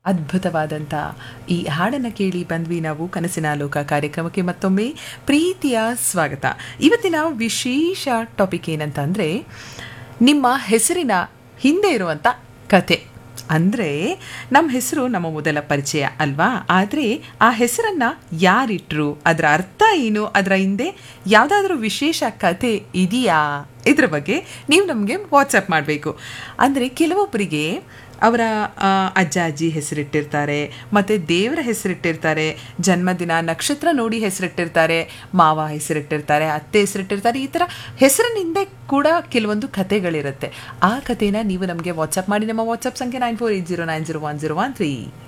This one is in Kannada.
ಅದ್ಭುತವಾದಂಥ ಈ ಹಾಡನ್ನು ಕೇಳಿ ಬಂದ್ವಿ ನಾವು ಕನಸಿನ ಲೋಕ ಕಾರ್ಯಕ್ರಮಕ್ಕೆ ಮತ್ತೊಮ್ಮೆ ಪ್ರೀತಿಯ ಸ್ವಾಗತ ಇವತ್ತಿನ ವಿಶೇಷ ಟಾಪಿಕ್ ಏನಂತಂದರೆ ನಿಮ್ಮ ಹೆಸರಿನ ಹಿಂದೆ ಇರುವಂಥ ಕತೆ ಅಂದರೆ ನಮ್ಮ ಹೆಸರು ನಮ್ಮ ಮೊದಲ ಪರಿಚಯ ಅಲ್ವಾ ಆದರೆ ಆ ಹೆಸರನ್ನು ಯಾರಿಟ್ರು ಅದರ ಅರ್ಥ ಏನು ಅದರ ಹಿಂದೆ ಯಾವುದಾದ್ರೂ ವಿಶೇಷ ಕತೆ ಇದೆಯಾ ಇದ್ರ ಬಗ್ಗೆ ನೀವು ನಮಗೆ ವಾಟ್ಸಪ್ ಮಾಡಬೇಕು ಅಂದರೆ ಕೆಲವೊಬ್ಬರಿಗೆ ಅವರ ಆ, ಅಜ್ಜ ಅಜ್ಜಿ ಹೆಸರಿಟ್ಟಿರ್ತಾರೆ ಮತ್ತು ದೇವರ ಹೆಸರಿಟ್ಟಿರ್ತಾರೆ ಜನ್ಮದಿನ ನಕ್ಷತ್ರ ನೋಡಿ ಹೆಸರಿಟ್ಟಿರ್ತಾರೆ ಮಾವ ಹೆಸರಿಟ್ಟಿರ್ತಾರೆ ಅತ್ತೆ ಹೆಸರಿಟ್ಟಿರ್ತಾರೆ ಈ ಥರ ಹೆಸರಿನಿಂದ ಕೂಡ ಕೆಲವೊಂದು ಕತೆಗಳಿರುತ್ತೆ ಆ ಕಥೆನ ನೀವು ನಮಗೆ ವಾಟ್ಸಪ್ ಮಾಡಿ ನಮ್ಮ ವಾಟ್ಸಪ್ ಸಂಖ್ಯೆ nine four eight zero nine zero one zero one three